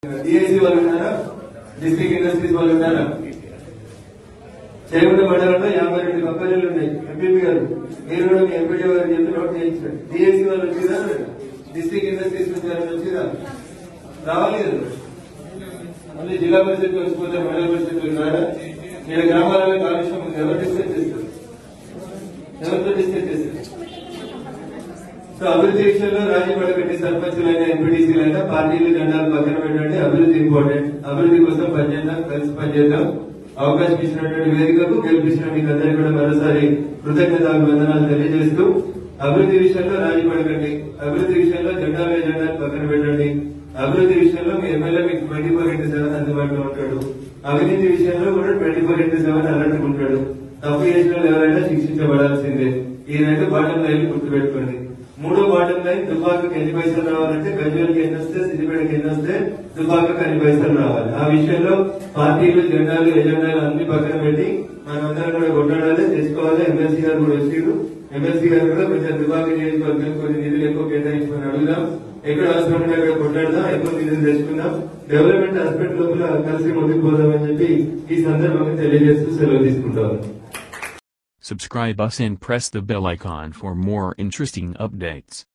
DIC వాళ్ళు ఉన్నారా district industries వాళ్ళు ఉన్నారా చేగుంట మండలంలో యాభై రెండు కంపెనీలు ఉన్నాయి ఎంపీపీ గారు మీరు కూడా మీ ఎంపీడీ గారు చెప్పి నోట్ చేయించారు డిఐసి వాళ్ళు వచ్చిరా డిస్ట్రిక్ట్ ఇండస్ట్రీస్ నుంచి ఎవరైనా వచ్చిరా రావాలి కదా మళ్ళీ జిల్లా పరిషత్ వచ్చిపోతే మండల పరిషత్ ఉన్నారా ఇక్కడ గ్రామాలలో కాలుష్యం ఉంది ఎవరు డిస్కస్ చేస్తారు ఎవరితో డిస్కస్ చేస్తారు సో అభివృద్ధి విషయంలో రాజీ పడకండి సర్పంచులైనా ఎంపీటీసీలైనా పార్టీలు జెండాలు పక్కన పెట్టండి అభివృద్ధి ఇంపార్టెంట్ అభివృద్ధి కోసం పనిచేద్దాం కలిసి పనిచేద్దాం అవకాశం ఇచ్చినటువంటి వేదికకు గెలిపించిన మీకు అందరికీ కూడా మరోసారి కృతజ్ఞతాభివందనాలు తెలియజేస్తూ అభివృద్ధి విషయంలో రాజీ పడకండి అభివృద్ధి విషయంలో జెండాలు జెండాలు పక్కన పెట్టండి అభివృద్ధి విషయంలో మీ ఎమ్మెల్యే మీకు ట్వంటీ ఫోర్ ఇంటూ సెవెన్ అందుబాటులో ఉంటాడు అవినీతి విషయంలో కూడా twenty four into seven alert ఉంటాడు తప్పు చేసిన వాళ్ళు ఎవరైనా శిక్షించబడాల్సిందే ఈ రెండు బాటం లైన్ గుర్తుపెట్టుకోండి మూడో బాటం లైన్ దుబాకకు ఎన్ని పైసలు రావాలంటే గజ్వేల్కి ఎన్ని వస్తే సిద్దిపేటకి ఎన్ని వస్తే దుబాకకు అన్ని పైసలు రావాలి ఆ విషయంలో పార్టీలు జెండాలు ఎజెండాలు అన్ని పక్కన పెట్టి మనమందరం కూడా కొట్లాడాలి తెచ్చుకోవాలి ఎమ్మెల్సీ గారు కూడా వచ్చిండు ఎమ్మెల్సీ గారు కూడా కొంచెం దుబాక నియోజకవర్గం కొన్ని నిధులు ఎక్కువ కేటాయించుకొని అడుగుదాం ఎక్కడ అవసరం ఉంటే అక్కడ కొట్లాడదాం ఎక్కువ నిధులు తెచ్చుకుందాం డెవలప్మెంట్ హాస్పిటల్ లోపల కలిసి ముందుకు పోదామని చెప్పి ఈ సందర్భంగా తెలియజేస్తూ సెలవు తీసుకుంటాం Subscribe us and press the bell icon for more interesting updates.